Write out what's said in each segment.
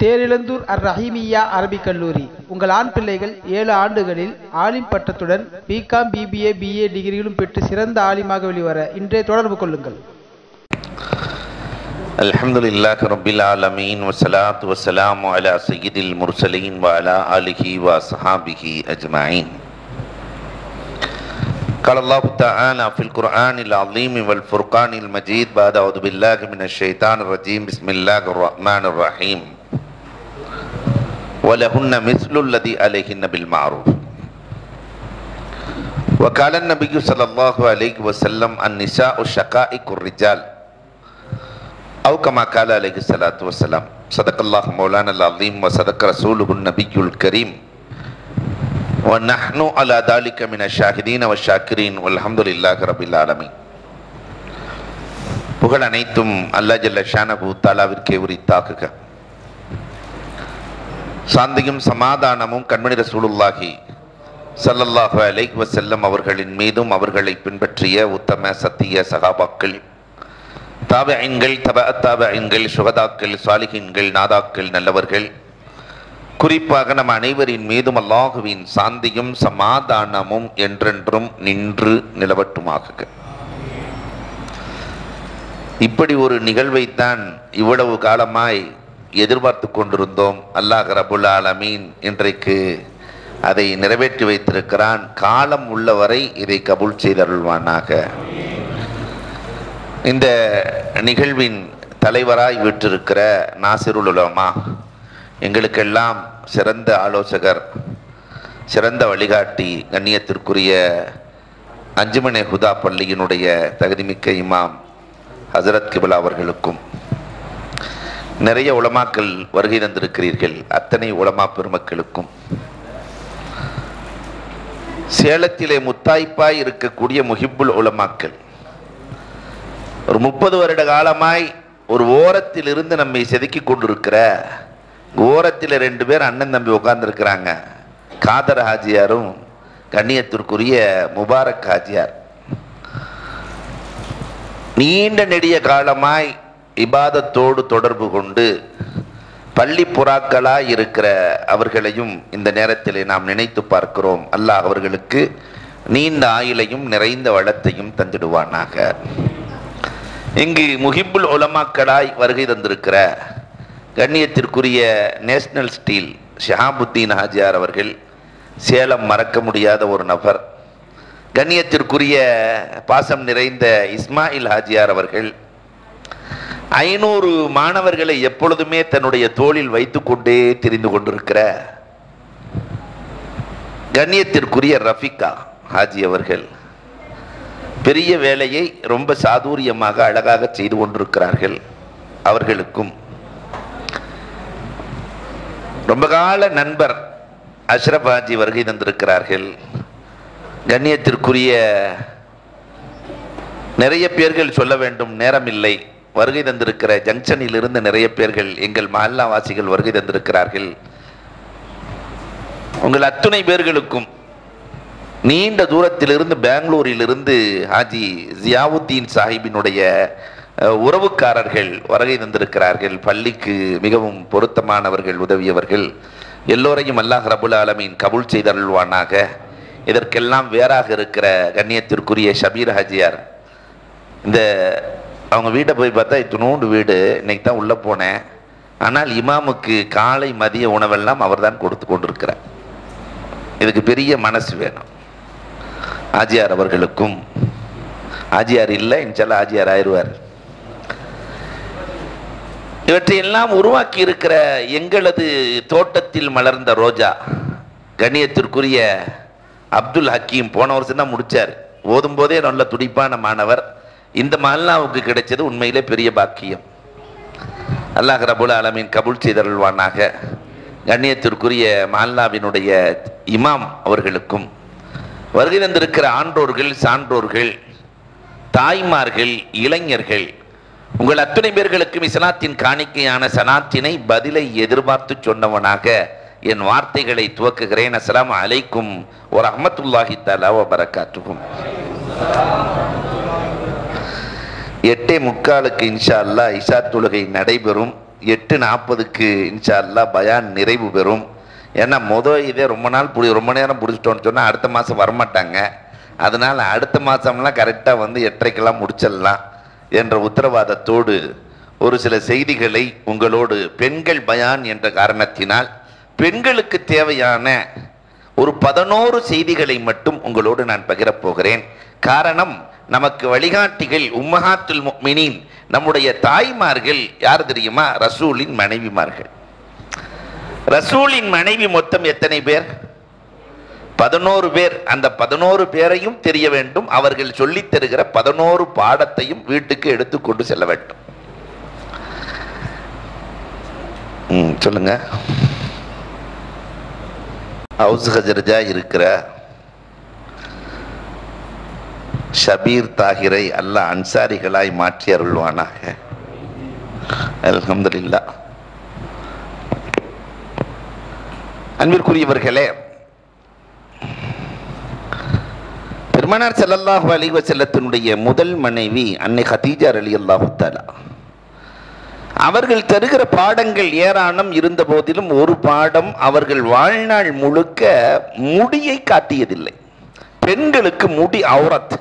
தேரிழந்தூர் அர் ரஹீமியா அரபிக் கல்லூரி உங்கள் ஆண் பிள்ளைகள் ஏழு ஆண்டுகளில் ஆலிம் பட்டத்துடன் பிகாம் பிபிஏ பிஏ டிகிரிகளும் பெற்று சிறந்த ஆலிமாக வெளிவர இன்றே தொடர்பு கொள்ளுங்கள் الحمد لله رب العالمين والصلاة والسلام على سيد المرسلين وعلى آله وصحابه أجمعين قال الله تعالى في القرآن العظيم والفرقان المجيد بعد أعوذ بالله من الشيطان الرجيم بسم الله الرحمن الرحيم ولهن مثل الذي عليهن بالمعروف وقال النبي صلى الله عليه وسلم النساء شقائق الرجال أو كما قال عليه الصلاة والسلام صدق الله مولانا العظيم وصدق رسوله النبي الكريم ونحن على ذلك من الشاهدين والشاكرين والحمد لله رب العالمين புகழ் அனைத்தும் அல்லா ஜல்ல ஷானபு தாலாவிற்கே உரித்தாக்குக சாந்தியும் சமாதானமும் கண்மணி ரசூலுல்லாஹி ஸல்லல்லாஹு அலைஹி வஸல்லம் அவர்களின் மீதும் அவர்களை பின்பற்றிய உத்தம சத்திய சகாபாக்கள் தாபைன்கள் தப தாபைன்கள் சுகதாக்கள் சாலிகின்கள் நாதாக்கள் நல்லவர்கள் குறிப்பாக நம் அனைவரின் மீதும் அல்லாஹுவின் சாந்தியும் சமாதானமும் என்றென்றும் நின்று நிலவட்டுமாக இப்படி ஒரு நிகழ்வைத்தான் இவ்வளவு காலமாய் எதிர்பார்த்து கொண்டிருந்தோம் அல்லாஹ் ரபுல் ஆலமீன் இன்றைக்கு அதை நிறைவேற்றி வைத்திருக்கிறான் காலம் உள்ளவரை இதை கபூல் செய்தருள்வானாக இந்த நிகழ்வின் தலைவராய் விட்டிருக்கிற நாசிருல் உலமா எங்களுக்கெல்லாம் சிறந்த ஆலோசகர் சிறந்த வழிகாட்டி கண்ணியத்திற்குரிய அஞ்சுமனை ஹுதா பள்ளியினுடைய தகுதிமிக்க இமாம் ஹசரத் கிபிலா அவர்களுக்கும் நிறைய உலமாக்கள் வருகை தந்திருக்கிறீர்கள் அத்தனை உலமா பெருமக்களுக்கும் சேலத்திலே முத்தாய்ப்பாய் இருக்கக்கூடிய முஹிப்புல் உலமாக்கள் ஒரு முப்பது வருட காலமாய் ஒரு ஓரத்தில் இருந்து நம்மை செதுக்கி கொண்டிருக்கிற ஓரத்தில் ரெண்டு பேர் அண்ணன் தம்பி உட்கார்ந்துருக்கிறாங்க காதர் ஹாஜியாரும் கண்ணியத்திற்குரிய முபாரக் ஹாஜியார் நீண்ட நெடிய காலமாய் இபாதத்தோடு தொடர்பு கொண்டு பள்ளி புறாக்களாய் இருக்கிற அவர்களையும் இந்த நேரத்தில் நாம் நினைத்து பார்க்கிறோம் அல்லாஹ் அவர்களுக்கு நீண்ட ஆயுளையும் நிறைந்த வளத்தையும் தந்திடுவானாக இங்கு முஹிப்புல் உலமாக்களாய் வருகை தந்திருக்கிற கண்ணியத்திற்குரிய நேஷனல் ஸ்டீல் ஷஹாபுத்தீன் ஹாஜியார் அவர்கள் சேலம் மறக்க முடியாத ஒரு நபர் கண்ணியத்திற்குரிய பாசம் நிறைந்த இஸ்மாயில் ஹாஜியார் அவர்கள் ஐநூறு மாணவர்களை எப்பொழுதுமே தன்னுடைய தோளில் வைத்துக்கொண்டே தெரிந்து கொண்டிருக்கிற கண்ணியத்திற்குரிய ரஃபிகா ஹாஜி அவர்கள் பெரிய வேலையை ரொம்ப சாதுரியமாக அழகாக செய்து கொண்டிருக்கிறார்கள் அவர்களுக்கும் ரொம்ப கால நண்பர் அஷ்ரப் ஹாஜி வருகை தந்திருக்கிறார்கள் கண்ணியத்திற்குரிய நிறைய பேர்கள் சொல்ல வேண்டும் நேரமில்லை வருகை தந்திருக்கிற ஜங்ஷனில் இருந்து நிறைய பேர்கள் எங்கள் மஹல்லாவாசிகள் வருகை தந்திருக்கிறார்கள் உங்கள் அத்துணை பேர்களுக்கும் நீண்ட தூரத்திலிருந்து பெங்களூரிலிருந்து ஹாஜி ஜியாவுத்தீன் சாஹிபினுடைய அஹ், உறவுக்காரர்கள் வருகை தந்திருக்கிறார்கள் பள்ளிக்கு மிகவும் பொருத்தமானவர்கள் உதவியவர்கள் எல்லோரையும் அல்லாஹ் ரபுல் ஆலமீன் கபூல் செய்தருள்வானாக இதற்கெல்லாம் வேறாக இருக்கிற கண்ணியத்திற்குரிய ஷபீர் ஹாஜியார் இந்த அவங்க வீட்டை போய் பார்த்தா இத்தினோண்டு வீடு இன்னைக்கு தான் உள்ளே போனேன் ஆனால் இமாமுக்கு காலை மதிய உணவெல்லாம் அவர்தான் கொடுத்து கொண்டிருக்கிறார் இதுக்கு பெரிய மனசு வேணும் ஆஜியார் அவர்களுக்கும் ஆஜியார் இல்லை இன்ஷால்லா ஆஜியார் ஆயிடுவார் இவற்றையெல்லாம் உருவாக்கி இருக்கிற எங்களது தோட்டத்தில் மலர்ந்த ரோஜா கண்ணியத்திற்குரிய அப்துல் ஹக்கீம் போன வருஷம் தான் முடிச்சார் ஓதும் போதே நல்ல துடிப்பான மாணவர் இந்த மல்லாவுக்கு கிடைச்சது உண்மையிலே பெரிய பாக்கியம் அல்லாஹ் ரபுல் ஆலமீன் கபூல் செய்தருள்வானாக கண்ணியத்திற்குரிய மல்லாவினுடைய இமாம் அவர்களுக்கும் வருகை தந்திருக்கிற ஆன்றோர்கள் சான்றோர்கள் தாய்மார்கள் இளைஞர்கள் உங்கள் அத்தனை பேர்களுக்கும் இஸ்லாத்தின் காணிக்கையான சனாத்தினை பதிலை எதிர்பார்த்து சொன்னவனாக என் வார்த்தைகளை துவக்குகிறேன் அஸ்ஸலாமு அலைக்கும் ஒரு அஹமத்துல்லாஹி தலா வரகாத்துக்கும் எட்டே முக்காலுக்கு இன்ஷா அல்லாஹ் இஷா தொழுகை நடைபெறும் எட்டு நாற்பதுக்கு இன்ஷா அல்லாஹ் பயான் நிறைவு பெறும் ஏன்னா மொதல் இதே ரொம்ப நாள் புடி ரொம்ப நேரம் பிடிச்சிட்டோன்னு சொன்னால் அடுத்த மாதம் வரமாட்டாங்க அதனால் அடுத்த மாதம்லாம் கரெக்டாக வந்து எட்டரைக்கெல்லாம் முடிச்சிடலாம் என்ற உத்தரவாதத்தோடு ஒரு சில செய்திகளை உங்களோடு பெண்கள் பயான் என்ற காரணத்தினால் பெண்களுக்கு தேவையான ஒரு பதினோரு செய்திகளை மட்டும் உங்களோடு நான் பகிரப் போகிறேன் காரணம் நமக்கு வழிகாட்டிகள் உம்மஹாத்துல் முஃமினீன் நம்முடைய தாய்மார்கள் யார் தெரியுமா ரசூலின் மனைவிமார்கள் ரசூலின் மனைவி மொத்தம் எத்தனை பேர் பதினோரு பேர் அந்த பதினோரு பேரையும் தெரிய வேண்டும் அவர்கள் சொல்லித் தருகிற பதினோரு பாடத்தையும் வீட்டுக்கு எடுத்துக்கொண்டு செல்ல வேண்டும் ம், சொல்லுங்க ஹவுஸ் ஹஜரஜா இருக்கிற ஷபீர் தாகிரை அல்லாஹ் அன்சாரிகளாய் மாற்றி அருள்வானாக அல்ஹம்துலில்லாஹ் அன்பிற்குரியவர்களே பெருமனார் ஸல்லல்லாஹு அலைஹி வஸல்லத்தினுடைய முதல் மனைவி அன்னை ஹதீஜா ரலியல்லாஹு தஆலா அவர்கள் தருகிற பாடங்கள் ஏராளம் இருந்த போதிலும் ஒரு பாடம் அவர்கள் வாழ்நாள் முழுக்க முடியை காட்டியதில்லை பெண்களுக்கு முடி அவுரத்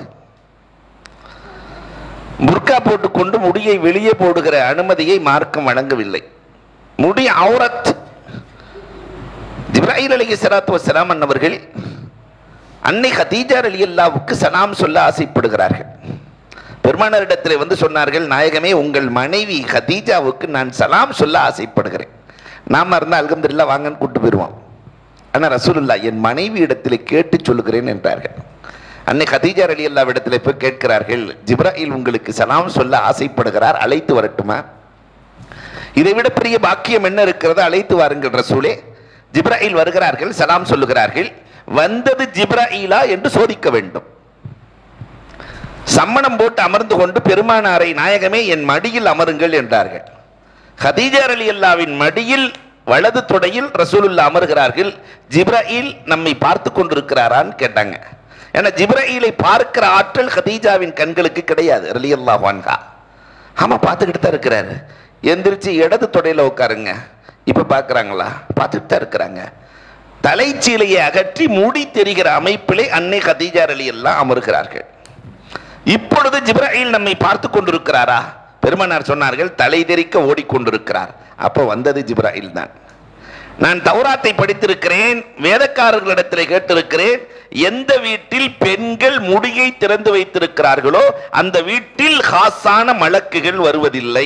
புர்கா போட்டுக்கொண்டு முடியை வெளியே போடுகிற அனுமதியை மார்க்கம் வழங்கவில்லை முடி அவுரத் ஜிப்ராஹில் அலி சலாத்து வசலாம் அன்னவர்கள் அன்னை ஹதீஜா அலி அல்லாவுக்கு சலாம் சொல்ல ஆசைப்படுகிறார்கள் பெருமானாரிடத்தில் வந்து சொன்னார்கள் நாயகமே உங்கள் மனைவி ஹதீஜாவுக்கு நான் சலாம் சொல்ல ஆசைப்படுகிறேன் நாம இருந்தால் அல்கம்துல்லா வாங்கன்னு கூட்டு போயிடுவோம் ஆனால் ரசூலுல்லா என் மனைவி இடத்தில் கேட்டு சொல்லுகிறேன் என்றார்கள் அன்னை ஹதீஜா அலி அல்லா இடத்துல போய் கேட்கிறார்கள் ஜிப்ராஹில் உங்களுக்கு சலாம் சொல்ல ஆசைப்படுகிறார் அழைத்து வரட்டுமா இதை விட பெரிய பாக்கியம் என்ன இருக்கிறதோ அழைத்து வாருங்கள் ரசூலே ஜிப்ராஹில் வருகிறார்கள் சலாம் சொல்லுகிறார்கள் வந்தது ஜிப்ராஹிலா என்று சோதிக்க வேண்டும் சம்மணம் போட்டு அமர்ந்து கொண்டு பெருமானாரை நாயகமே என் மடியில் அமருங்கள் என்றார்கள் ஹதீஜர் அலி அல்லாவின் மடியில் வலது தொடையில் ரசூலுல்லா அமர்கிறார்கள் ஜிப்ராஹில் நம்மை பார்த்து கொண்டிருக்கிறாரான்னு கேட்டாங்க ஏன்னா ஜிப்ராஹிலை பார்க்கிற ஆற்றல் ஹதீஜாவின் கண்களுக்கு கிடையாது ரலி அல்லாஹ் வான்கா ஆமா பார்த்துக்கிட்டு தான் இருக்கிறாரு எந்திரிச்சு இடது தொடையில உட்காருங்க இப்ப பார்க்கறாங்களா பார்த்துட்டு தான் இருக்கிறாங்க தலைச்சீலையை அகற்றி மூடி தெரிகிற அமைப்பிலே அன்னை ஹதீஜார் அலி எல்லாம் அமர்கிறார்கள் இப்பொழுது ஜிப்ராஹில் நம்மை பார்த்து கொண்டிருக்கிறாரா பெருமனார் சொன்னார்கள் தலை தெறிக்க ஓடிக்கொண்டிருக்கிறார் அப்போ வந்தது ஜிப்ராஹில் தான் நான் தௌராத்தை படித்திருக்கிறேன் வேதக்காரர்களிடத்தில் கேட்டிருக்கிறேன் எந்த வீட்டில் பெண்கள் முடியை திறந்து வைத்திருக்கிறார்களோ அந்த வீட்டில் ஹாசான மலக்குகள் வருவதில்லை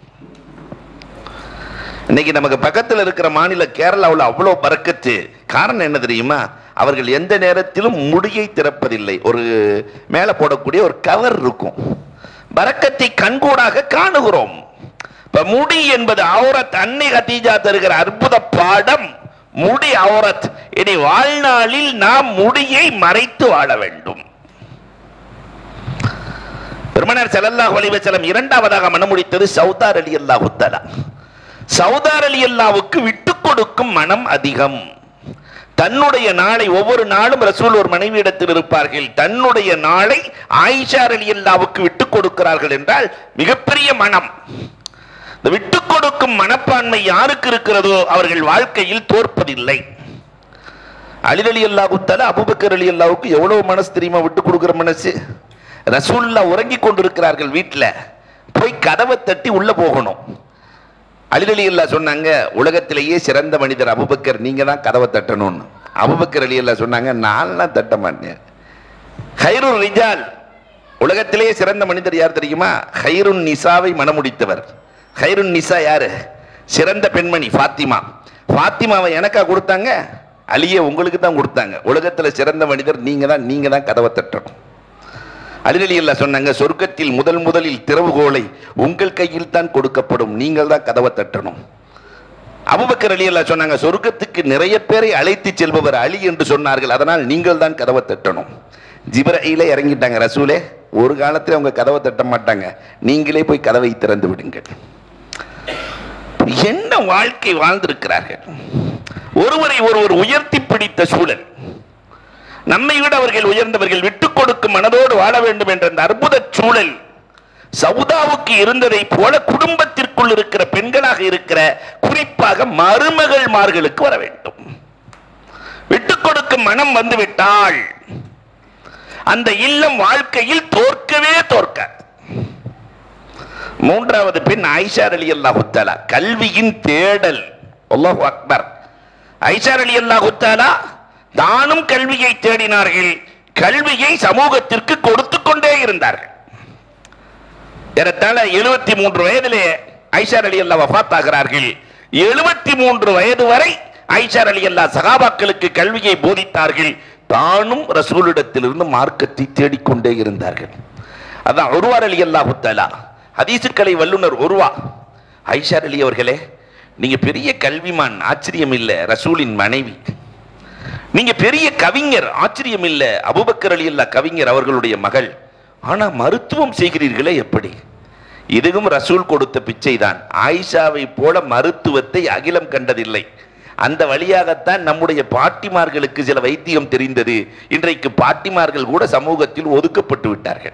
இன்னைக்கு நமக்கு பக்கத்தில் இருக்கிற மாநில கேரளாவில் அவ்வளோ பறக்கத்து காரணம் என்ன தெரியுமா அவர்கள் எந்த நேரத்திலும் முடியை திறப்பதில்லை ஒரு மேலே போடக்கூடிய ஒரு கவர் இருக்கும் பறக்கத்தை கண்கூடாக காணுகிறோம் இப்ப முடி என்பது அவுரத் அன்னை ஹதீஜா தருகிற அற்புத பாடம் முடி அவுரத் இனி வாழ்நாளில் நாம் முடியை மறைத்து வாழ வேண்டும் பெருமனார் ஸல்லல்லாஹு அலைஹி வஸல்லம் இரண்டாவதாக மனமுடித்தது சௌதார் அலி அல்லாஹு தஆலா சௌதார் அலி அல்லாவுக்கு விட்டு கொடுக்கும் மனம் அதிகம் தன்னுடைய நாளை ஒவ்வொரு நாளும் ரசூல் ஒரு மனைவியிடத்தில் இருப்பார்கள் தன்னுடைய நாளை ஆயிஷா அலி அல்லாவுக்கு விட்டு கொடுக்கிறார்கள் என்றால் மிகப்பெரிய மனம் இந்த விட்டு கொடுக்கும் மனப்பான்மை யாருக்கு இருக்கிறதோ அவர்கள் வாழ்க்கையில் தோற்பதில்லை அலி அலி அல்லாஹுத்தால அபுபக்கர் அலி அல்லாவுக்கு எவ்வளவு மனசு தெரியுமா விட்டு கொடுக்கிற மனசு ரசூல்லா உறங்கி கொண்டிருக்கிறார்கள் வீட்டில் போய் கதவை தட்டி உள்ள போகணும் அலிரலி அல்லா சொன்னாங்க உலகத்திலேயே சிறந்த மனிதர் அபுபக்கர் நீங்க தான் கதவை தட்டணும்னு அபுபக்கர் அலி அல்லா சொன்னாங்க நான்லாம் தட்ட மாட்டேன் ஹைருன் ரிஜால் உலகத்திலேயே சிறந்த மனிதர் யார் தெரியுமா ஹைருன் நிசாவை மனமுடித்தவர் ஹைருன் நிசா யாரு சிறந்த பெண்மணி ஃபாத்திமா ஃபாத்திமாவை எனக்கா கொடுத்தாங்க அலியை உங்களுக்கு தான் கொடுத்தாங்க உலகத்துல சிறந்த மனிதர் நீங்க தான் நீங்க தான் கதவை தட்டணும் அலிரலி அல்லா சொன்னாங்க சொர்க்கத்தில் முதல் முதலில் திறவுகோலை உங்கள் கையில் தான் கொடுக்கப்படும் நீங்கள் தான் கதவை தட்டணும் அபுபக்கர் அலி அல்லா சொன்னாங்க சொர்க்கத்துக்கு நிறைய பேரை அழைத்து செல்பவர் அலி என்று சொன்னார்கள் அதனால் நீங்கள் தான் கதவை தட்டணும் ஜிப்ரஹீல இறங்கிட்டாங்க ரசூலே ஒரு காலத்தில் அவங்க கதவை தட்ட மாட்டாங்க நீங்களே போய் கதவை திறந்து விடுங்கள் என்ன வாழ்க்கை வாழ்ந்திருக்கிறார்கள் ஒருவரை ஒருவர் உயர்த்தி பிடித்த சூழல் நம்மை விட அவர்கள் உயர்ந்தவர்கள் விட்டுக் கொடுக்கும் மனதோடு வாழ வேண்டும் என்ற அந்த அற்புத சூழல் சவுதாவுக்கு இருந்ததை போல குடும்பத்திற்குள் இருக்கிற பெண்களாக இருக்கிற குறிப்பாக மருமகள்மார்களுக்கு வர வேண்டும் விட்டுக் கொடுக்கும் மனம் வந்து விட்டால் அந்த இல்லம் வாழ்க்கையில் தோற்கவே தோற்காது மூன்றாவது பெண் ஐஷார் அலி அல்லாஹு தஆலா கல்வியின் தேடல் அல்லாஹு அக்பர் ஐஷார் அலி அல்லாஹு தஆலா தானும் கல்வியை தேடினார்கள் கல்வியை சமூகத்திற்கு கொடுத்து கொண்டே இருந்தார்கள் ஏறத்தாழ எழுபத்தி மூன்று வயதிலே ஐஷார் அலி அல்லா வஃபாத் ஆகிறார்கள் எழுபத்தி மூன்று வயது வரை ஐஷார் அலி அல்லா சகாபாக்களுக்கு கல்வியை போதித்தார்கள் தானும் ரசூலிடத்திலிருந்து மார்க்கத்தை தேடிக்கொண்டே இருந்தார்கள் அதான் ஒருவார் அலி அல்லாஹு தஆலா ஹதீசுக்கலை வல்லுனர் ஒருவா ஐஷார் அலி அவர்களே நீங்க பெரிய கல்விமான் ஆச்சரியம் இல்ல ரசூலின் மனைவி நீங்க பெரிய கவிஞர் ஆச்சரியம் இல்ல அபுபக்கர் அலி அல்லா கவிஞர் அவர்களுடைய மகள் ஆனா மருத்துவம் செய்கிறீர்களே எப்படி இதுவும் ரசூல் கொடுத்த பிச்சை தான் ஆயிஷாவை போல மருத்துவத்தை அகிலம் கண்டதில்லை அந்த வழியாகத்தான் நம்முடைய பாட்டிமார்களுக்கு சில வைத்தியம் தெரிந்தது இன்றைக்கு பாட்டிமார்கள் கூட சமூகத்தில் ஒதுக்கப்பட்டு விட்டார்கள்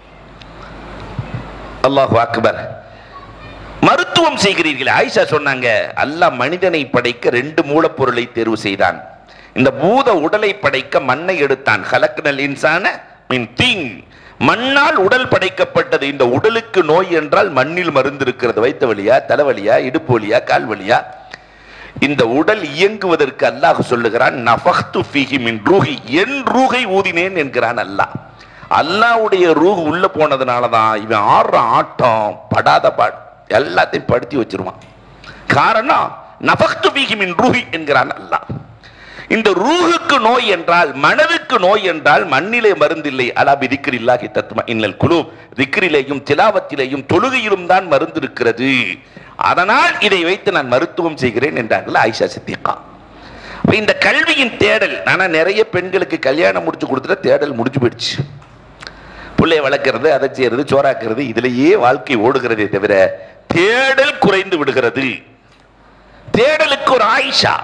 அல்லாஹு அக்பர் மருத்துவம் செய்கிறீர்கள் ஆயிஷா சொன்னாங்க அல்லாஹ் மனிதனை படைக்க ரெண்டு மூலப்பொருளை தேர்வு செய்தான் இந்த பூத உடலை படைக்க மண்ணை எடுத்தான் ஹலக்னல் இன்சான மின் தீங் மண்ணால் உடல் படைக்கப்பட்டது இந்த உடலுக்கு நோய் என்றால் மண்ணில் மருந்து இருக்கிறது வைத்த வழியா தலைவலியா இடுப்பு வலியா கால் வலியா இந்த உடல் இயங்குவதற்கு அல்லாஹ் சொல்லுகிறான் நஃபஹ்து ஃபீஹி மின் ரூஹி என் ரூஹை ஊதினேன் என்கிறான் அல்லாஹ் அல்லாஹ்வுடைய ரூஹ் உள்ள போனதுனால தான் இவன் ஆடுற ஆட்டம் படாத பாடு எல்லாத்தையும் படுத்தி வச்சிருவான் காரணம் நஃபஹ்து ஃபீஹி மின் ரூஹி என்கிறான் அல்லாஹ் இந்த ரூஹுக்கு நோய் என்றால் மனதுக்கு நோய் என்றால் மண்ணிலே மருந்தில்லை அலா பிதிக்கிரில்லாஹி தத்மா இன்னல் குழு திக்ரிலேயும் திலாவத்திலேயும் தொழுகையிலும் தான் மருந்து இருக்கிறது அதனால் இதை வைத்து நான் மருத்துவம் செய்கிறேன் என்றார்கள் ஆயிஷா சித்திகா அப்ப இந்த கல்வியின் தேடல் ஆனா நிறைய பெண்களுக்கு கல்யாணம் முடிச்சு கொடுத்துட்ட தேடல் முடிஞ்சு போயிடுச்சு பிள்ளைய வளர்க்கறது அதை செய்யறது சோறாக்குறது இதுலயே வாழ்க்கை ஓடுகிறதே தவிர தேடல் குறைந்து விடுகிறது தேடலுக்கு ஒரு ஆயிஷா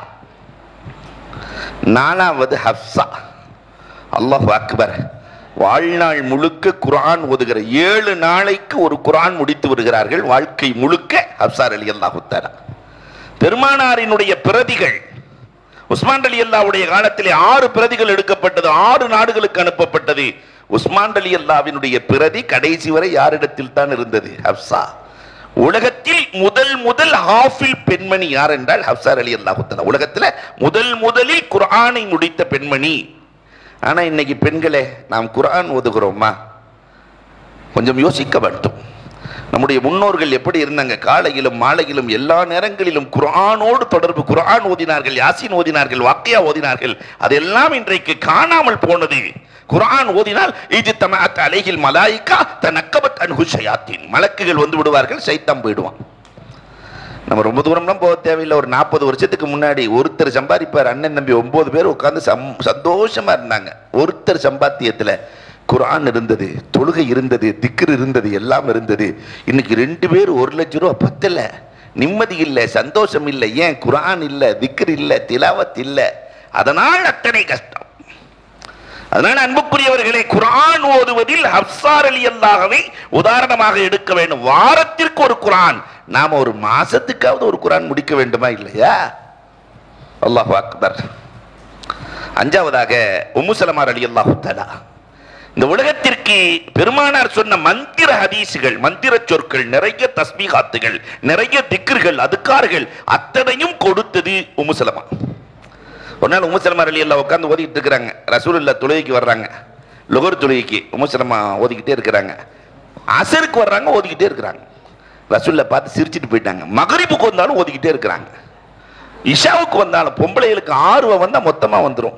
நாலாவது ஹப்சா அல்லாஹ் அக்பர் வாழ்நாள் முழுக்க குர்ஆன் ஓதுகிற ஏழு நாளைக்கு ஒரு குர்ஆன் முடித்து வருகிறார்கள் வாழ்க்கை முழுக்க ஹப்சார் அலி அல்லாஹு தஆலா பெருமானாரினுடைய பிரதிகள் உஸ்மான் அலி அல்லாவுடைய காலத்திலே ஆறு பிரதிகள் எடுக்கப்பட்டது ஆறு நாடுகளுக்கு அனுப்பப்பட்டது உஸ்மான் அலி அல்லாவினுடைய பிரதி கடைசி வரை யாரிடத்தில் தான் இருந்தது ஹப்சா உலகத்தில் முதல் முதல் ஹாஃபில் பெண்மணி யார் என்றால் ஹப்சார் அலி அல்லாஹு உலகத்துல முதல் முதலில் குர்ஆனை முடித்த பெண்மணி ஆனா இன்னைக்கு பெண்களே நாம் குர்ஆன் ஓதுகிறோமா கொஞ்சம் யோசிக்க வேண்டும் நம்முடைய முன்னோர்கள் எப்படி இருந்தாங்க காலையிலும் மாலையிலும் எல்லா நேரங்களிலும் குர்ஆனோடு தொடர்பு குர்ஆன் ஓதினார்கள் யாசின் ஓதினார்கள் வாக்கியா ஓதினார்கள் அதெல்லாம் இன்றைக்கு காணாமல் போனது குர்ஆன் ஓதினால் இது தமஅத் அலைஹில் மலாயிகா தனக்கபத் அன்ஹு ஷயாத்தீன் மலக்குகள் வந்து விடுவார்கள் சைத்தான் போயிடுவான் நம்ம ரொம்ப தூரம்லாம் போக தேவையில்லை ஒரு நாற்பது வருஷத்துக்கு முன்னாடி ஒருத்தர் சம்பாதிப்பார் அண்ணன் தம்பி ஒன்பது பேர் உட்காந்து சம் சந்தோஷமா இருந்தாங்க ஒருத்தர் சம்பாத்தியத்துல குர்ஆன் இருந்தது தொழுகை இருந்தது திக்ர் இருந்தது எல்லாம் இருந்தது இன்னைக்கு ரெண்டு பேர் ஒரு லட்சம் ரூபா பத்தல நிம்மதி இல்லை சந்தோஷம் இல்லை ஏன் குர்ஆன் இல்லை திக்ர் இல்லை திலாவத் இல்லை அதனால் அத்தனை கஷ்டம் அதனால அன்புக்குரியவர்களே குர்ஆன் ஓதுவதில் ஹப்சார் அலி அல்லாஹவை உதாரணமாக எடுக்க வேண்டும் வாரத்திற்கு ஒரு குர்ஆன் நாம ஒரு மாசத்துக்காவது ஒரு குர்ஆன் முடிக்க வேண்டுமா இல்லையா அல்லாஹ் அக்பர் அஞ்சாவதாக உம்முசலமார் அலி அல்லாஹு தலா இந்த உலகத்திற்கு பெருமானார் சொன்ன மந்திர ஹதீசுகள் மந்திர சொற்கள் நிறைய தஸ்மீகாத்துகள் நிறைய திக்ர்கள் அதுக்கார்கள் அத்தனையும் கொடுத்தது உம்முசலமா ஒரு நாள் உம்முசலமா அலி அல்லா உட்காந்து ஓதிக்கிட்டு இருக்கிறாங்க ரசூலுல்லா தொழுகைக்கு வர்றாங்க லுகர் தொழுகைக்கு உம்முசலமா ஓதிக்கிட்டே இருக்கிறாங்க அசருக்கு வர்றாங்க ஓதிக்கிட்டே இருக்கிறாங்க ரசூல்ல பார்த்து சிரிச்சிட்டு போயிட்டாங்க மகரிப்புக்கு வந்தாலும் ஓதிக்கிட்டே இருக்கிறாங்க இஷாவுக்கு வந்தாலும் பொம்பளைகளுக்கு ஆர்வம் வந்தா மொத்தமா வந்துடும்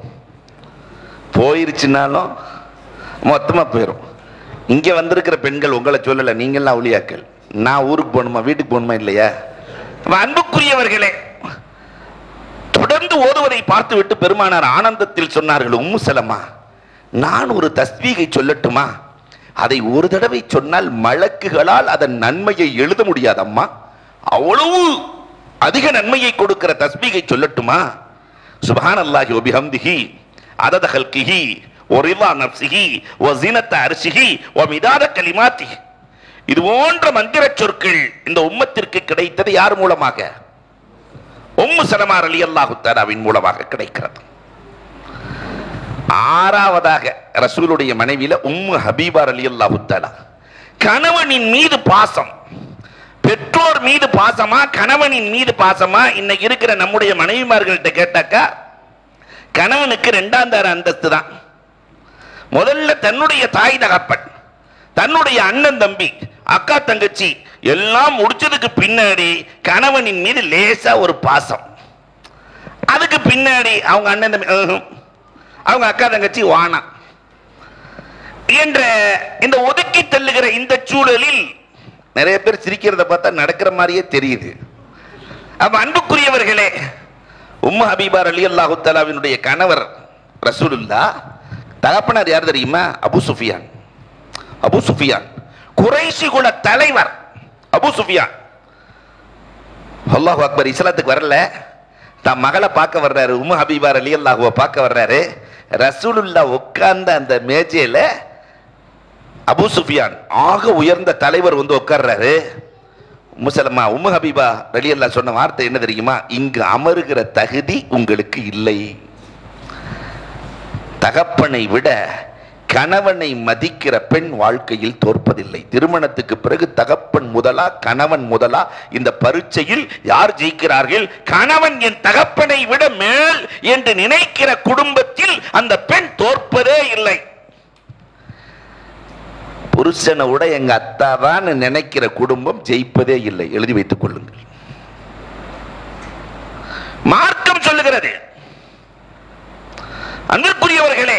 போயிருச்சுனாலும் மொத்தமா போயிடும் இங்க வந்திருக்கிற பெண்கள் உங்களை சொல்லல நீங்களாம் அவளியாக்கள் நான் ஊருக்கு போகணுமா வீட்டுக்கு போகணுமா இல்லையா அப்ப அன்புக்குரியவர்களே தொடர்ந்து ஓதுவதை பார்த்துவிட்டு பெருமானார் ஆனந்தத்தில் சொன்னார்கள் உம்மு சலமா நான் ஒரு தஸ்பீகை சொல்லட்டுமா அதை ஒரு தடவை சொன்னால் மலக்குகளால் அதன் நன்மையை எழுத முடியாது அம்மா அவ்வளவு அதிக நன்மையை கொடுக்கிற தஸ்பீகை சொல்லட்டுமா சுபான் அல்லாஹி ஒபிஹம்திஹி அதத ஹல்கிஹி ஒரிலா நப்சிஹி ஒ ஜீனத்த அரிசிஹி ஒ மிதாத கலிமாத்தி இது போன்ற மந்திர சொற்கள் இந்த உம்மத்திற்கு கிடைத்தது யார் மூலமாக உம்மு சலமார் அலி அல்லாஹு தாலாவின் மூலமாக கிடைக்கிறது ஆறாவதாக ரசூலுடைய மனைவியில உம்மு ஹபீபார் அலி அல்லாஹு தாலா கணவனின் மீது பாசம் பெற்றோர் மீது பாசமா கணவனின் மீது பாசமா இன்னைக்கு இருக்கிற நம்முடைய மனைவிமார்கள்ட்ட கேட்டாக்கா கணவனுக்கு ரெண்டாம் தர அந்தஸ்து தான் முதல்ல தன்னுடைய தாய் தகப்பன் தன்னுடைய அண்ணன் தம்பி அக்கா தங்கச்சி எல்லாம் முடிச்சதுக்கு பின்னாடி கணவனின் மீது லேசா ஒரு பாசம் அதுக்கு பின்னாடி அவங்க அண்ணன் தம்பி ம்ஹும். அவங்க அக்கா தங்கச்சி வானா என்ற இந்த ஒதுக்கி தள்ளுகிற இந்த சூழலில் நிறைய பேர் சிரிக்கிறத பார்த்தா நடக்கிற மாதிரியே தெரியுது அப்ப அன்புக்குரியவர்களே உம்மு ஹபீபார் அலி அல்லாஹு தலாவினுடைய கணவர் ரசூலுல்லா தகப்பனார் யார் தெரியுமா அபு சுஃபியான் அபு சுஃபியான் குறைஷி குல தலைவர் அபு சுஃபியான் அல்லாஹ் அக்பர் இஸ்லாத்துக்கு வரல தான் மகளை பார்க்க வர்றாரு உம்மு ஹபீபார் அலி அல்லாஹுவை பார்க்க வர்றாரு ரசூலுல்லா உட்கார்ந்த அந்த மேஜையில அபு சுஃபியான் ஆக உயர்ந்த தலைவர் வந்து உட்கார்றாரு முசலமா உம்மு ஹபீபா ரலி அல்லாஹ் சொன்ன வார்த்தை என்ன தெரியுமா இங்கு அமருகிற தகுதி உங்களுக்கு இல்லை தகப்பனை விட கணவனை மதிக்கிற பெண் வாழ்க்கையில் தோற்பதில்லை திருமணத்துக்கு பிறகு தகப்பன் முதலா கணவன் முதலா இந்த பரீட்சையில் யார் ஜெயிக்கிறார்கள் கணவன் என் தகப்பனை விட மேல் என்று நினைக்கிற குடும்பத்தில் அந்த பெண் தோற்பதே இல்லை புருஷனை விட எங்க அத்தாதான் நினைக்கிற குடும்பம் ஜெயிப்பதே இல்லை எழுதி வைத்துக் கொள்ளுங்கள் மார்க்கம் சொல்லுகிறது அன்பிற்குரியவர்களே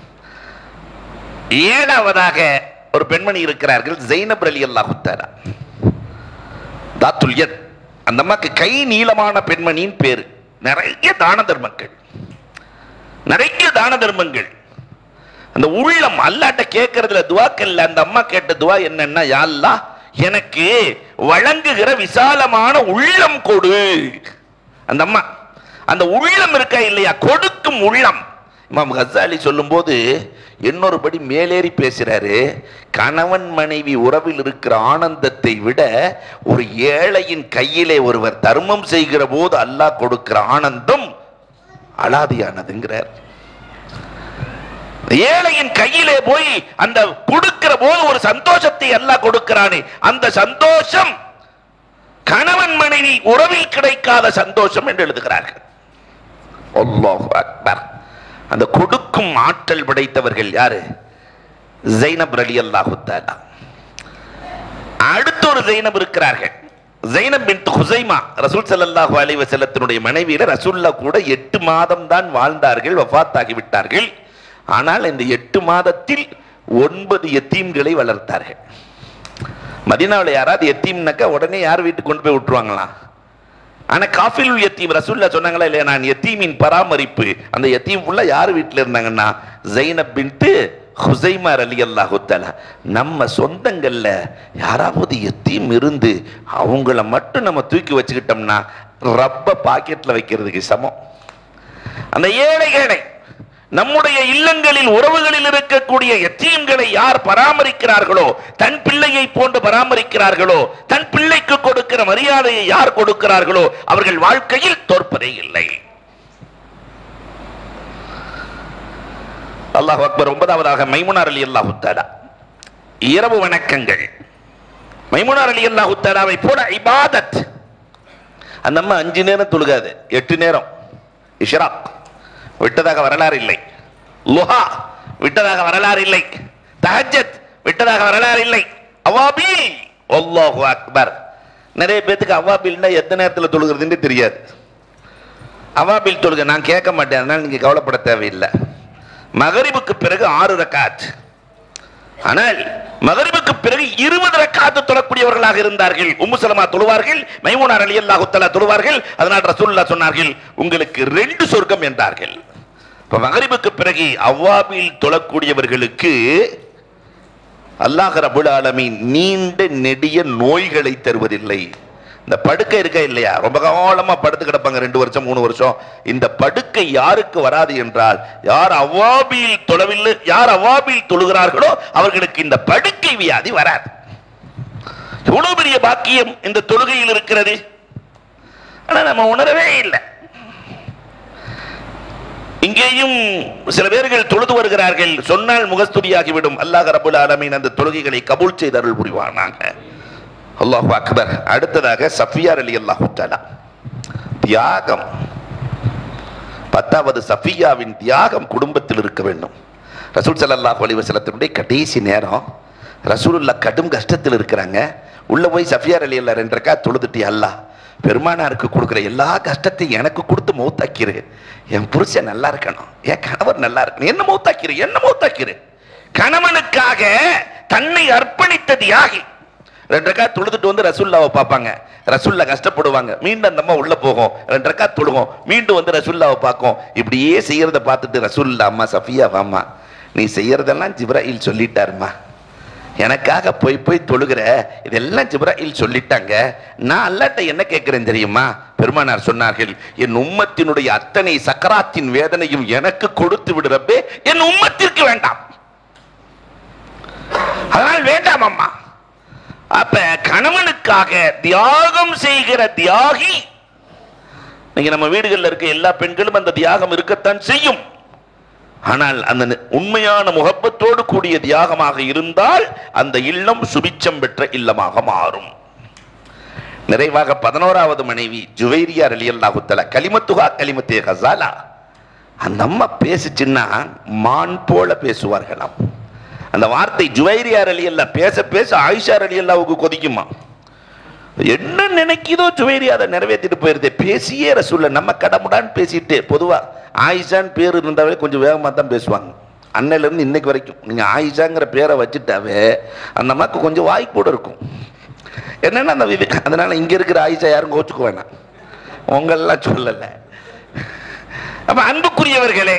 ஏழாவதாக ஒரு பெண்மணி இருக்கிறார்கள் ஜெய்னப் அலி அல்லாஹு தாலா தாத்துல் யத் அந்த அம்மாக்கு கை நீளமான பெண்மணியின் பேரு நிறைய தான தர்மங்கள் நிறைய தான தர்மங்கள் அந்த உள்ளம் அல்லாட்ட கேட்கறதுல துவாக்கல்ல அந்த அம்மா கேட்ட துவா என்னன்னா யா அல்லாஹ் எனக்கு வழங்குகிற விசாலமான உள்ளம் கொடு அந்த அம்மா அந்த உள்ளம் இருக்கா இல்லையா கொடுக்கும் உள்ளம் இமாம் ஹசாலி சொல்லும்போது இன்னொரு படி மேலேறி பேசுறாரு கணவன் மனைவி உறவில் இருக்கிற ஆனந்தத்தை விட ஒரு ஏழையின் கையிலே ஒருவர் தர்மம் செய்கிற போது அல்லாஹ் கொடுக்கிற ஆனந்தம் அலாதியானதுங்கிறார் ஏழையின் கையிலே போய் அந்த கொடுக்கிற போது ஒரு சந்தோஷத்தை அல்லாஹ் கொடுக்கிறானே அந்த சந்தோஷம் கணவன் மனைவி உறவில் கிடைக்காத சந்தோஷம் என்று எழுதுகிறார்கள் அல்லாஹ் அக்பர் அந்த கொடுக்கும் ஆற்றல் படைத்தவர்கள் யாரு ஜைனப் அலி அல்லாஹு தாலா அடுத்த ஒரு ஜைனப் இருக்கிறார்கள் ஜைனப் பின் ஹுசைமா ரசூல் ஸல்லல்லாஹு அலைஹி வஸல்லத்தினுடைய மனைவியில ரசூல்லா கூட எட்டு மாதம் தான் வாழ்ந்தார்கள் வஃபாத் ஆகிவிட்டார்கள் ஆனால் இந்த எட்டு மாதத்தில் ஒன்பது எத்தீம்களை வளர்த்தார்கள் மதீனாவில் யாராவது எத்தீம்னாக்கா உடனே யார் வீட்டுக்கு கொண்டு போய் விட்டுருவாங்களா ஆனா காஃபில் எத்தீம் ரசூல்லா சொன்னாங்களா இல்லையா நான் எத்தீமின் பராமரிப்பு அந்த எத்தீம் ஃபுல்லா யார் வீட்டில் இருந்தாங்கன்னா ஜைனப் பின்ட்டு ஹுசைமார் அலி அல்லாஹு தஆலா நம்ம சொந்தங்கள்ல யாராவது எத்தீம் இருந்து அவங்கள மட்டும் நம்ம தூக்கி வச்சுக்கிட்டோம்னா ரப்ப பாக்கெட்ல வைக்கிறதுக்கு சமம் அந்த ஏழைகளை நம்முடைய இல்லங்களில் உறவுகளில் இருக்கக்கூடிய எத்தீம்களை யார் பராமரிக்கிறார்களோ தன் பிள்ளையை போன்று பராமரிக்கிறார்களோ தன் பிள்ளைக்கு கொடுக்கிற மரியாதையை யார் கொடுக்கிறார்களோ அவர்கள் வாழ்க்கையில் தோற்பதே இல்லை அல்லாஹ் அக்பர் ஒன்பதாவதாக மைமுனார் அலி அல்லாஹு தாலா இரவு வணக்கங்கள் மைமுனார் அலி அல்லாஹு தாலாவை போல இபாதத் அந்த அம்மா அஞ்சு நேரம் தொழுகாது எட்டு நேரம் இஷ்ராக் விட்டதாக வரலாறு இல்லை லுஹா விட்டதாக வரலாறு இல்லை தஹஜத் விட்டதாக வரலாறு இல்லை அவாபில் அல்லாஹு அக்பர் நிறைய பேத்துக்கு அவாபில்னா எத்தனை நேரத்தில் தொழுகிறதுன்னு தெரியாது அவாபில் தொழுக நான் கேட்க மாட்டேன் அதனால நீங்க கவலைப்பட தேவையில்லை மகரிபுக்கு பிறகு ஆறு ரக்காத் ஆனால் மகரிபுக்கு பிறகு இருபது ரக்காத்து தொழக்கூடியவர்களாக இருந்தார்கள் உம்மு சலமா தொழுவார்கள் மைமூனார் அலி அல்லாஹு தஆலா தொழுவார்கள் அதனால் ரசூலுல்லாஹ் சொன்னார்கள் உங்களுக்கு ரெண்டு சொர்க்கம் என்றார்கள் இப்ப மகரிபுக்கு பிறகு அவ்வாபில் தொழக்கூடியவர்களுக்கு அல்லாஹ் ரபுல் ஆலமீன் நீண்ட நெடிய நோய்களை தருவதில்லை இந்த படுக்கை இருக்க இல்லையா ரொம்ப காலமா படுத்து கிடப்பாங்க ரெண்டு வருஷம் மூணு வருஷம் இந்த படுக்கை யாருக்கு வராது என்றால் யார் அவ்வாபில் தொழவில்லை யார் அவ்வாபில் தொழுகிறார்களோ அவர்களுக்கு இந்த படுக்கை வியாதி வராது எவ்வளவு பெரிய பாக்கியம் இந்த தொழுகையில் இருக்கிறது ஆனா நம்ம உணரவே இல்லை இங்கேயும் சில பேர்கள் தொழுது வருகிறார்கள் சொன்னால் முகஸ்துதியாகிவிடும் அல்லாஹ் ரபுல் ஆலமீன் அந்த தொழுகைகளை கபூல் செய்து அருள் புரிவானாங்க அல்லாஹ் அக்பர் அடுத்ததாக சஃபியார் அலி அல்லாஹு தஆலா தியாகம் பத்தாவது சஃபியாவின் தியாகம் குடும்பத்தில் இருக்க வேண்டும் ரசூல் ஸல்லல்லாஹு அலைஹி வஸல்லத்தினுடைய கடைசி நேரம் ரசூலுல்லா கடும் கஷ்டத்தில் இருக்கிறாங்க உள்ள போய் சஃபியார் அலி அல்லா ரெண்டு ரக்கா தொழுதுட்டி அல்லாஹ் பெருமானாருக்கு கொடுக்குற எல்லா கஷ்டத்தையும் எனக்கு கொடுத்து மௌத்தாக்கிரு என் புருஷன் நல்லா இருக்கணும் என் கணவர் நல்லா இருக்கணும் என்ன மௌத்தாக்கிரு என்ன மௌத்தாக்கிரு கணவனுக்காக தன்னை அர்ப்பணித்த தியாகி ரெண்டு ரக்கா தொழுதுட்டு வந்து ரசுல்லாவை பார்ப்பாங்க ரசுல்லா கஷ்டப்படுவாங்க மீண்டும் அந்த அம்மா உள்ள போகும் ரெண்டு ரக்கா தொழுகும் மீண்டும் வந்து ரசுல்லாவை பார்க்கும் இப்படியே செய்யறத பார்த்துட்டு ரசுல்லா அம்மா சஃபியா வாம்மா நீ செய்யறதெல்லாம் ஜிப்ராயில் சொல்லிட்டாருமா எனக்காக போய் போய் தொழுகிற இதெல்லாம் ஜிப்ராயில் சொல்லிட்டாங்க நான் அல்லாட்ட என்ன கேட்கிறேன் தெரியுமா பெருமானார் சொன்னார்கள் என் உம்மத்தினுடைய அத்தனை சக்கராத்தின் வேதனையும் எனக்கு கொடுத்து விடுறப்பே என் உம்மத்திற்கு வேண்டாம் அதனால் வேண்டாம் அம்மா அப்ப கணவனுக்காக தியாகம் செய்கிற தியாகி நீங்க நம்ம வீடுகளில் இருக்க எல்லா பெண்களும் அந்த தியாகம் இருக்கத்தான் செய்யும் ஆனால் அந்த நி- உண்மையான முகப்பத்தோடு கூடிய தியாகமாக இருந்தால் அந்த இல்லம் சுபிச்சம் பெற்ற இல்லமாக மாறும் நிறைவாக பதினோராவது மனைவி ஜுவைரியா ரலியல்லாஹு தஆலா கலிமத்துஹா கலிமத்தே ஹசாலா அந்த அம்மா பேசுச்சுன்னா மான் போல பேசுவார்களாம் அந்த வார்த்தை ஜுவைரியார் அலி அல்லா பேச பேச ஆயிஷார் அலி அல்லாவுக்கு கொதிக்குமா என்ன நினைக்குதோ ஜுவைரி அதை நிறைவேற்றிட்டு போயிருதே பேசியே ரசூல்ல நம்ம கடமுடான்னு பேசிட்டு பொதுவா ஆயிஷான்னு பேர் இருந்தாவே கொஞ்சம் வேகமாக தான் பேசுவாங்க அன்னையில இருந்து இன்னைக்கு வரைக்கும் நீங்க ஆயிஷாங்கிற பேரை வச்சுட்டாவே அந்த அம்மாக்கு கொஞ்சம் வாய் கூட இருக்கும் என்னன்னா அந்த விவே அதனால இங்க இருக்கிற ஆயிஷா யாரும் கோச்சுக்க வேணாம் உங்களெல்லாம் சொல்லலை அப்ப அன்புக்குரியவர்களே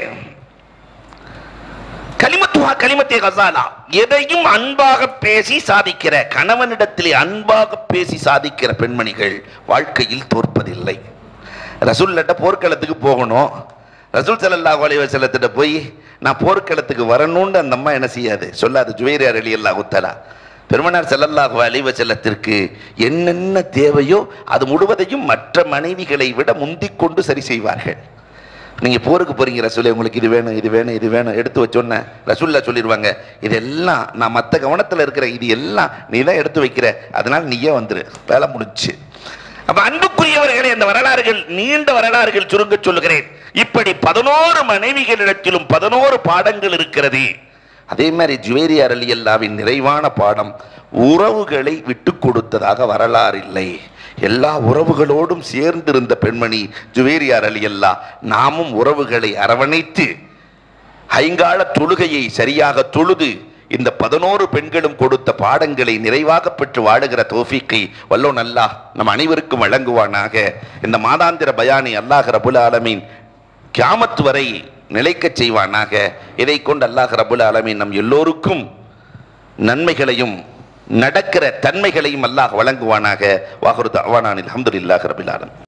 கலிமத்துவா கலிமத்தே கசாலா எதையும் அன்பாக பேசி சாதிக்கிற கணவனிடத்திலே அன்பாக பேசி சாதிக்கிற பெண்மணிகள் வாழ்க்கையில் தோற்பதில்லை ரசூல்லட்ட போர்க்களத்துக்கு போகணும் ரசூல் ஸல்லல்லாஹு அலைஹி வஸல்லத்திட்ட போய் நான் போர்க்களத்துக்கு வரணும்னு அந்த அம்மா என்ன செய்யாது சொல்லாது ஜுவைரியார் அலி அல்லாஹு தஆலா பெருமனார் ஸல்லல்லாஹு அலைஹி வஸல்லத்திற்கு என்னென்ன தேவையோ அது முழுவதையும் மற்ற மனைவிகளை விட முந்திக் கொண்டு சரி செய்வார்கள் நீங்க போருக்கு போறீங்க ரசூலே உங்களுக்கு இது வேணும் இது வேணும் இது வேணும் எடுத்து வச்சோன்ன ரசூல்லா சொல்லிடுவாங்க இதெல்லாம் நான் மற்ற கவனத்தில் இருக்கிற இது எல்லாம் நீ தான் எடுத்து வைக்கிற அதனால நீயே வந்துரு வேலை முடிச்சு அப்ப அன்புக்குரியவர்களே அந்த வரலாறுகள் நீண்ட வரலாறுகள் சுருங்க சொல்லுகிறேன் இப்படி பதினோரு மனைவிகளிடத்திலும் பதினோரு பாடங்கள் இருக்கிறது அதே மாதிரி ஜுவேரியார் அலி அல்லாவின் நிறைவான பாடம் உறவுகளை விட்டு கொடுத்ததாக வரலாறு இல்லை எல்லா உறவுகளோடும் சேர்ந்திருந்த பெண்மணி ஜுவேரியார் அலி அல்லா நாமும் உறவுகளை அரவணைத்து ஐங்கால தொழுகையை சரியாக தொழுது இந்த பதினோரு பெண்களும் கொடுத்த பாடங்களை நிறைவாக பெற்று வாழுகிற தோஃபிக்கை வல்லோன் அல்லாஹ் நம் அனைவருக்கும் வழங்குவானாக இந்த மாதாந்திர பயானை அல்லாஹ் ரபுல் ஆலமீன் கியாமத் வரை நிலைக்கச் செய்வானாக இதை கொண்டு அல்லாஹ் ரபுல் ஆலமீன் நம் எல்லோருக்கும் நன்மைகளையும் நடக்கிற தன்மைகளையும் அல்லாஹ் வழங்குவானாக வாகுரு அவானானில் அஹமதுல்லாஹ் ரபில் ஆலமீன்